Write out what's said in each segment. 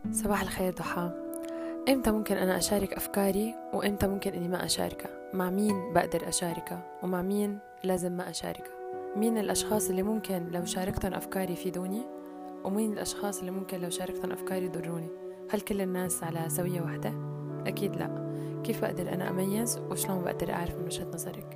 صباح الخير ضحى امتى ممكن انا اشارك افكاري وامتى ممكن اني ما اشاركها مع مين بقدر اشاركها ومع مين لازم ما اشاركها مين الاشخاص اللي ممكن لو شاركتهم افكاري يفيدوني ومين الاشخاص اللي ممكن لو شاركتهم افكاري يضروني هل كل الناس على سوية واحدة اكيد لا كيف بقدر انا اميز وشلون بقدر اعرف من وجهة نظرك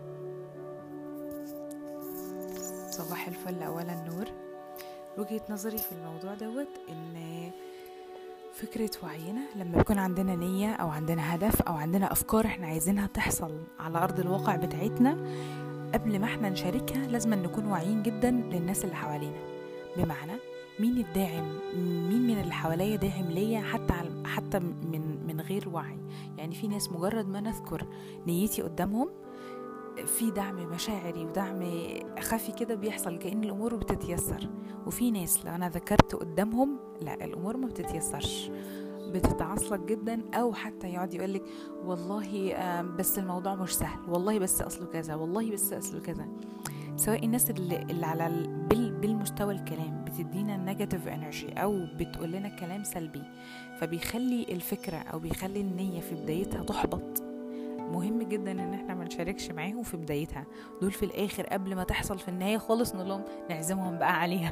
صباح الفل اولا نور وجهة نظري في الموضوع دوت ان فكرة وعينا لما بيكون عندنا نية أو عندنا هدف أو عندنا أفكار إحنا عايزينها تحصل على أرض الواقع بتاعتنا قبل ما إحنا نشاركها لازم نكون واعيين جدا للناس اللي حوالينا بمعنى مين الداعم مين من اللي حواليا داعم ليا حتى حتى من من غير وعي يعني في ناس مجرد ما نذكر نيتي قدامهم في دعم مشاعري ودعم خفي كده بيحصل كأن الأمور بتتيسر وفي ناس لو أنا ذكرت قدامهم لا الأمور ما بتتيسرش بتتعصلك جدا او حتى يقعد يقول لك والله بس الموضوع مش سهل والله بس اصله كذا والله بس اصله كذا سواء الناس اللي, اللي على بالمستوى الكلام بتدينا نيجاتيف انرجي او بتقول لنا كلام سلبي فبيخلي الفكره او بيخلي النيه في بدايتها تحبط مهم جدا ان احنا ما نشاركش معاهم في بدايتها دول في الاخر قبل ما تحصل في النهايه خالص نقول لهم نعزمهم بقى عليها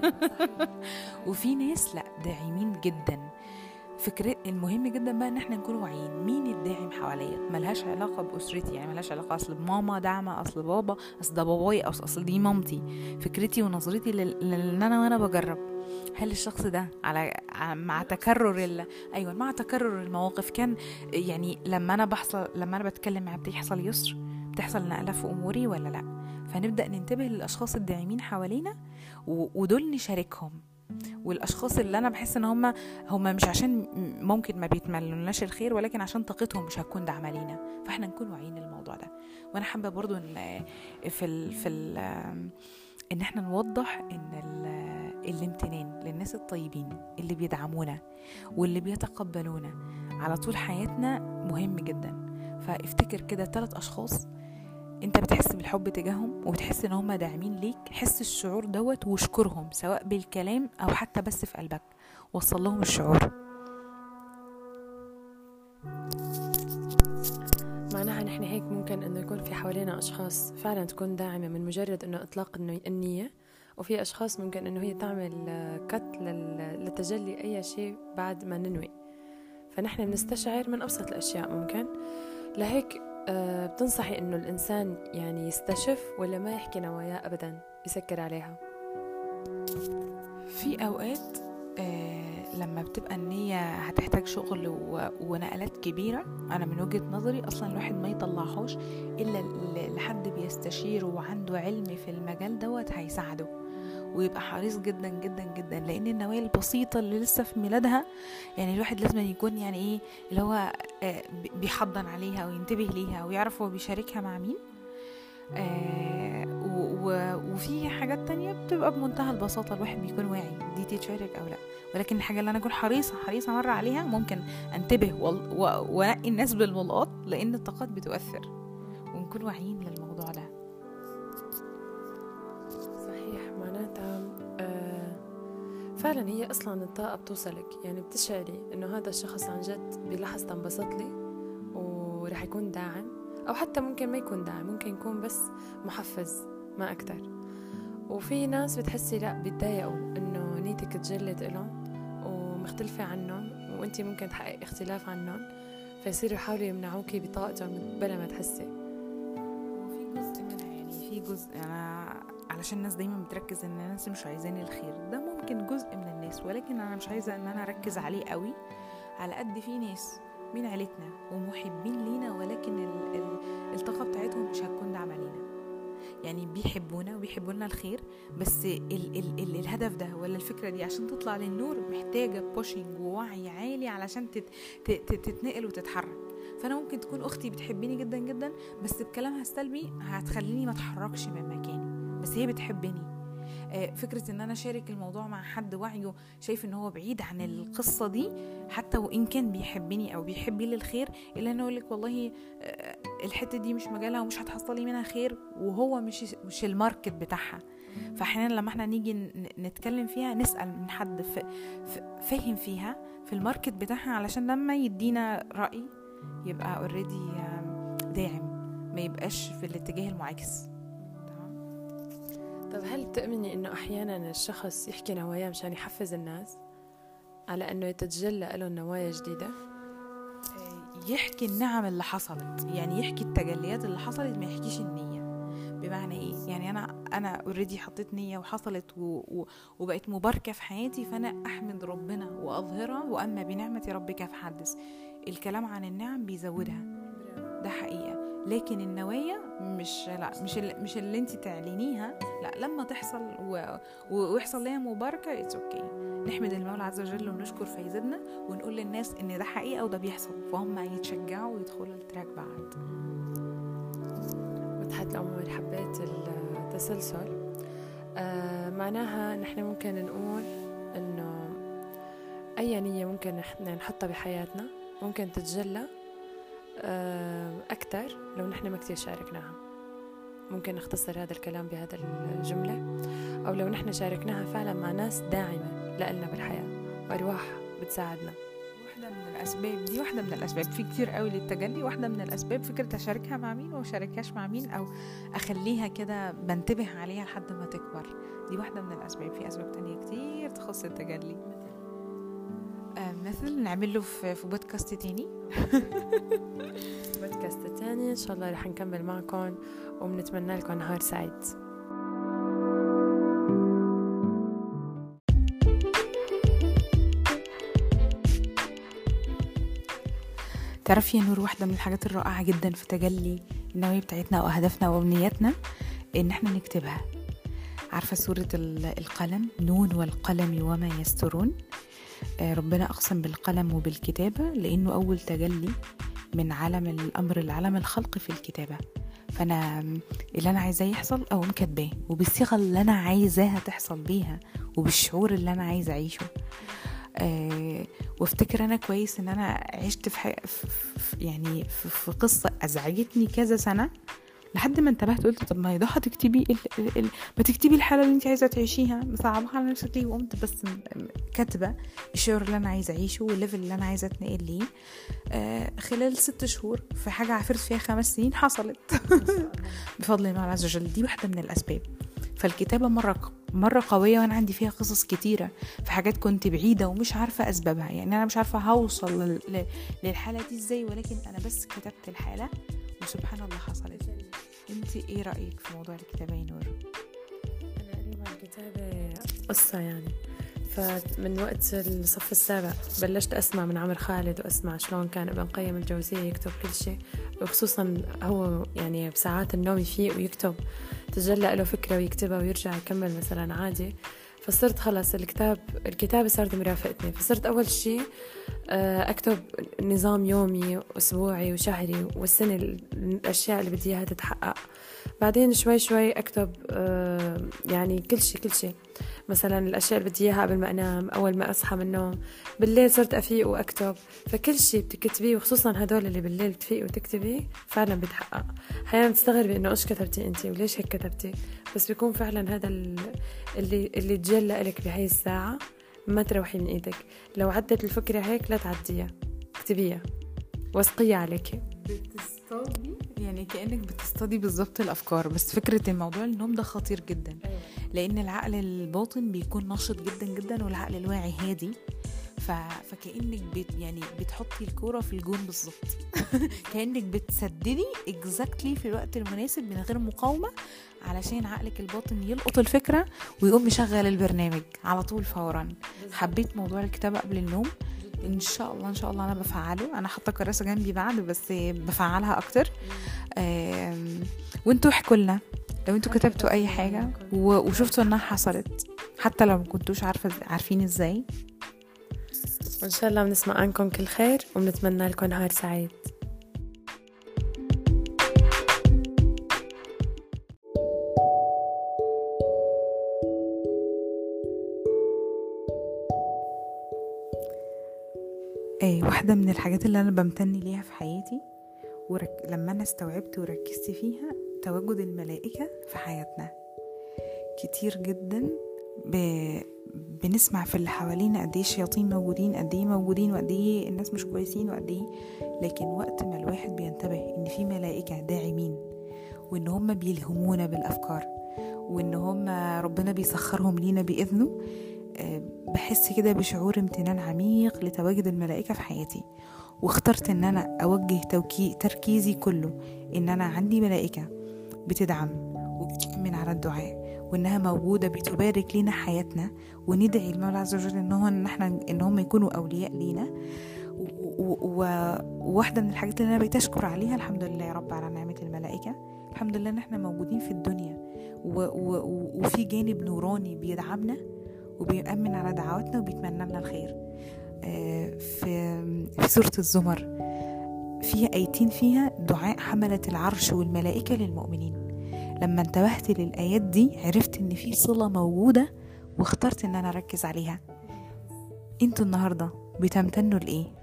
وفي ناس لا داعمين جدا فكرة المهم جدا بقى ان احنا نكون واعيين مين الداعم حواليا ملهاش علاقة بأسرتي يعني ملهاش علاقة اصل ماما داعمة اصل بابا اصل ده باباي او اصل دي مامتي فكرتي ونظرتي لان انا وانا بجرب هل الشخص ده على مع تكرر ال... ايوه مع تكرر المواقف كان يعني لما انا بحصل لما انا بتكلم معاه بتحصل يسر بتحصل نقله في اموري ولا لا فنبدا ننتبه للاشخاص الداعمين حوالينا ودول نشاركهم والاشخاص اللي انا بحس ان هم هم مش عشان ممكن ما بيتمنوناش الخير ولكن عشان طاقتهم مش هتكون داعمه لينا فاحنا نكون واعيين للموضوع ده وانا حابه برضو ان في ال في ال ان احنا نوضح ان الامتنان للناس الطيبين اللي بيدعمونا واللي بيتقبلونا على طول حياتنا مهم جدا فافتكر كده ثلاث اشخاص انت بتحس بالحب تجاههم وبتحس ان هم داعمين ليك حس الشعور دوت واشكرهم سواء بالكلام او حتى بس في قلبك وصل لهم الشعور معناها نحن هيك ممكن انه يكون في حوالينا اشخاص فعلا تكون داعمه من مجرد انه اطلاق النيه وفي اشخاص ممكن انه هي تعمل كت لتجلي اي شيء بعد ما ننوي فنحن بنستشعر من ابسط الاشياء ممكن لهيك بتنصحي انه الانسان يعني يستشف ولا ما يحكي نواياه ابدا يسكر عليها في اوقات آه لما بتبقى النية هتحتاج شغل و... ونقلات كبيرة أنا من وجهة نظري أصلا الواحد ما يطلعهاش إلا لحد بيستشيره وعنده علم في المجال دوت هيساعده ويبقى حريص جدا جدا جدا لان النوايا البسيطه اللي لسه في ميلادها يعني الواحد لازم يكون يعني ايه اللي هو بيحضن عليها وينتبه ليها ويعرف هو بيشاركها مع مين آه وفي حاجات تانية بتبقى بمنتهى البساطة الواحد بيكون واعي دي تتشارك أو لا ولكن الحاجة اللي أنا أكون حريصة حريصة مرة عليها ممكن أنتبه وأنقي الناس بالملقاط لأن الطاقات بتؤثر ونكون واعيين للموضوع ده فعلا هي اصلا الطاقه بتوصلك يعني بتشعري انه هذا الشخص عن جد بلحظه انبسط لي ورح يكون داعم او حتى ممكن ما يكون داعم ممكن يكون بس محفز ما اكتر وفي ناس بتحسي لا بيتضايقوا انه نيتك تجلد لهم ومختلفة عنهم وانت ممكن تحقق اختلاف عنهم فيصيروا يحاولوا يمنعوكي بطاقتهم بلا ما تحسي وفي جزء منها يعني في جزء انا علشان الناس دايما بتركز ان الناس مش عايزاني الخير ده ممكن جزء من الناس ولكن انا مش عايزه ان انا اركز عليه قوي على قد في ناس من عيلتنا ومحبين لينا ولكن ال ال الطاقه بتاعتهم مش هتكون داعمه لينا يعني بيحبونا وبيحبوا لنا الخير بس ال ال ال الهدف ده ولا الفكره دي عشان تطلع للنور محتاجه بوشنج ووعي عالي علشان تت تت تتنقل وتتحرك فانا ممكن تكون اختي بتحبني جدا جدا بس بكلامها السلبي هتخليني ما اتحركش من مكاني بس هي بتحبني فكرة ان انا اشارك الموضوع مع حد وعيه شايف ان هو بعيد عن القصة دي حتى وان كان بيحبني او بيحب لي الخير الا انه يقول لك والله الحتة دي مش مجالها ومش هتحصلي منها خير وهو مش مش الماركت بتاعها فاحيانا لما احنا نيجي ن- نتكلم فيها نسال من حد ف- ف- فاهم فيها في الماركت بتاعها علشان لما يدينا راي يبقى اوريدي داعم ما يبقاش في الاتجاه المعاكس تمام طب هل بتؤمني انه احيانا الشخص يحكي نوايا مشان يحفز الناس على انه يتجلى له نوايا جديده يحكي النعم اللي حصلت يعني يحكي التجليات اللي حصلت ما يحكيش النية بمعنى ايه يعني انا انا اوريدي حطيت نية وحصلت و... و... وبقت مباركة في حياتي فانا احمد ربنا واظهرها واما بنعمة ربك فحدث الكلام عن النعم بيزودها ده حقيقة لكن النوايا مش لا مش ال... مش اللي انت تعلنيها لا لما تحصل و... و... ويحصل ليها مباركة اتس اوكي okay. نحمد المولى عز وجل ونشكر فيزيدنا ونقول للناس ان ده حقيقة وده بيحصل فهم يتشجعوا ويدخلوا التراك بعد وتحت الأمور حبيت التسلسل آه معناها نحن ممكن نقول انه اي نية ممكن نحن نحطها بحياتنا ممكن تتجلى آه أكثر لو نحن ما كتير شاركناها ممكن نختصر هذا الكلام بهذا الجملة أو لو نحن شاركناها فعلا مع ناس داعمة لنا بالحياة وأرواح بتساعدنا واحدة من الأسباب دي واحدة من الأسباب في كتير قوي للتجلي واحدة من الأسباب فكرة أشاركها مع مين وأشاركهاش مع مين أو أخليها كده بنتبه عليها لحد ما تكبر دي واحدة من الأسباب في أسباب تانية كتير تخص التجلي آه مثل نعمل له في, في بودكاست تاني بودكاست تاني إن شاء الله رح نكمل معكم وبنتمنى لكم نهار سعيد تعرفي يا نور واحدة من الحاجات الرائعة جدا في تجلي النوايا بتاعتنا وأهدافنا وأمنياتنا إن احنا نكتبها عارفة سورة القلم نون والقلم وما يسترون ربنا أقسم بالقلم وبالكتابة لأنه أول تجلي من عالم الأمر لعالم الخلق في الكتابة فأنا اللي أنا عايزاه يحصل أو كاتباه وبالصيغة اللي أنا عايزاها تحصل بيها وبالشعور اللي أنا عايزة أعيشه آه وافتكر انا كويس ان انا عشت في, حي... في, في يعني في, في قصه ازعجتني كذا سنه لحد ما انتبهت قلت طب ما هي ضحى تكتبي ال... ال... ال... ما تكتبي الحاله اللي انت عايزه تعيشيها مصعبها على نفسك ليه وقمت بس كاتبه الشعور اللي انا عايزه اعيشه والليفل اللي انا عايزه اتنقل ليه آه خلال ست شهور في حاجه عافرت فيها خمس سنين حصلت بفضل الله عز وجل دي واحده من الاسباب فالكتابه مره مرة قوية وأنا عندي فيها قصص كتيرة في حاجات كنت بعيدة ومش عارفة أسبابها يعني أنا مش عارفة هوصل لل... للحالة دي إزاي ولكن أنا بس كتبت الحالة وسبحان الله حصلت أنت إيه رأيك في موضوع الكتابة يا نور؟ أنا قريبة الكتابة قصة يعني فمن وقت الصف السابع بلشت أسمع من عمر خالد وأسمع شلون كان ابن قيم الجوزية يكتب كل شيء وخصوصا هو يعني بساعات النوم يفيق ويكتب تجلى له فكرة ويكتبها ويرجع يكمل مثلا عادي فصرت خلص الكتاب الكتابة صارت مرافقتني فصرت أول شيء أكتب نظام يومي وأسبوعي وشهري والسنة الأشياء اللي بدي إياها تتحقق بعدين شوي شوي أكتب يعني كل شيء كل شيء مثلا الأشياء اللي بدي إياها قبل ما أنام أول ما أصحى من النوم بالليل صرت أفيق وأكتب فكل شيء بتكتبيه وخصوصا هدول اللي بالليل بتفيق وتكتبيه فعلا بيتحقق أحيانا بتستغربي إنه إيش كتبتي أنت وليش هيك كتبتي بس بيكون فعلا هذا اللي اللي تجلى لك بهاي الساعة ما تروحي من إيدك لو عدت الفكرة هيك لا تعديها اكتبيها وثقية عليكي بتصطادي يعني كأنك بتصطادي بالظبط الأفكار بس فكرة الموضوع النوم ده خطير جدا لأن العقل الباطن بيكون نشط جدا جدا والعقل الواعي هادي ف... فكأنك بت... يعني بتحطي الكورة في الجون بالظبط كأنك بتسددي اكزاكتلي في الوقت المناسب من غير مقاومة علشان عقلك الباطن يلقط الفكرة ويقوم مشغل البرنامج على طول فورا حبيت موضوع الكتابة قبل النوم ان شاء الله ان شاء الله انا بفعله انا حاطه كراسه جنبي بعد بس بفعلها اكتر وانتوا احكوا لنا لو انتوا كتبتوا اي حاجه وشفتوا انها حصلت حتى لو ما كنتوش عارفه عارفين ازاي وان شاء الله بنسمع عنكم كل خير وبنتمنى لكم نهار سعيد ايه واحدة من الحاجات اللي أنا بمتن ليها في حياتي ورك... لما أنا استوعبت وركزت فيها تواجد الملائكة في حياتنا كتير جدا ب... بنسمع في اللي حوالينا قد ايه الشياطين موجودين قد ايه موجودين وقد ايه الناس مش كويسين وقد ايه لكن وقت ما الواحد بينتبه ان في ملائكة داعمين وان هم بيلهمونا بالافكار وان هم ربنا بيسخرهم لينا باذنه آه، بحس كده بشعور امتنان عميق لتواجد الملائكة في حياتي واخترت ان انا اوجه توكي تركيزي كله ان انا عندي ملائكة بتدعم وبتؤمن على الدعاء وانها موجوده بتبارك لنا حياتنا وندعي المولى عز وجل ان هو ان احنا ان هم يكونوا اولياء لينا وواحده من الحاجات اللي انا بقيت اشكر عليها الحمد لله يا رب على نعمه الملائكه الحمد لله ان احنا موجودين في الدنيا و و وفي جانب نوراني بيدعمنا وبيأمن على دعواتنا وبيتمنى لنا الخير آه، في في سورة الزمر فيها آيتين فيها دعاء حملة العرش والملائكة للمؤمنين لما انتبهت للآيات دي عرفت إن في صلة موجودة واخترت إن أنا أركز عليها انتوا النهاردة بتمتنوا لإيه؟